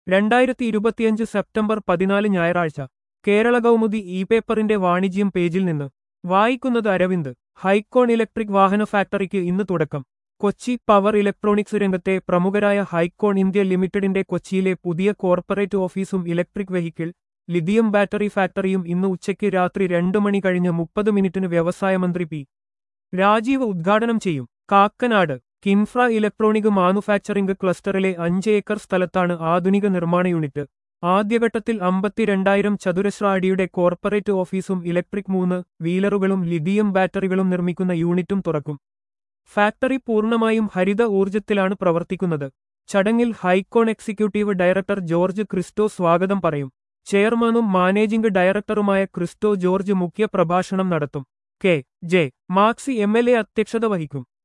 രണ്ടായിരത്തി ഇരുപത്തിയഞ്ച് സെപ്റ്റംബർ പതിനാല് ഞായറാഴ്ച കേരള കൗമുദി ഇ പേപ്പറിന്റെ വാണിജ്യം പേജിൽ നിന്ന് വായിക്കുന്നത് അരവിന്ദ് ഹൈക്കോൺ ഇലക്ട്രിക് വാഹന ഫാക്ടറിക്ക് ഇന്ന് തുടക്കം കൊച്ചി പവർ ഇലക്ട്രോണിക്സ് രംഗത്തെ പ്രമുഖരായ ഹൈക്കോൺ ഇന്ത്യ ലിമിറ്റഡിന്റെ കൊച്ചിയിലെ പുതിയ കോർപ്പറേറ്റ് ഓഫീസും ഇലക്ട്രിക് വെഹിക്കിൾ ലിഥിയം ബാറ്ററി ഫാക്ടറിയും ഇന്ന് ഉച്ചയ്ക്ക് രാത്രി രണ്ട് മണി കഴിഞ്ഞ് മുപ്പത് മിനിറ്റിന് വ്യവസായ മന്ത്രി പി രാജീവ് ഉദ്ഘാടനം ചെയ്യും കാക്കനാട് കിൻഫ്ര ഇലക്ട്രോണിക് മാനുഫാക്ചറിംഗ് ക്ലസ്റ്ററിലെ അഞ്ച് ഏക്കർ സ്ഥലത്താണ് ആധുനിക നിർമ്മാണ യൂണിറ്റ് ആദ്യഘട്ടത്തിൽ അമ്പത്തിരണ്ടായിരം ചതുരശ്ര അടിയുടെ കോർപ്പറേറ്റ് ഓഫീസും ഇലക്ട്രിക് മൂന്ന് വീലറുകളും ലിഥിയം ബാറ്ററികളും നിർമ്മിക്കുന്ന യൂണിറ്റും തുറക്കും ഫാക്ടറി പൂർണ്ണമായും ഹരിത ഊർജ്ജത്തിലാണ് പ്രവർത്തിക്കുന്നത് ചടങ്ങിൽ Hykon executive director George Christo സ്വാഗതം പറയും ചെയർമാനും മാനേജിംഗ് ഡയറക്ടറുമായ ക്രിസ്റ്റോ ജോർജ് മുഖ്യ പ്രഭാഷണം നടത്തും K J Maxi M L A അധ്യക്ഷത വഹിക്കും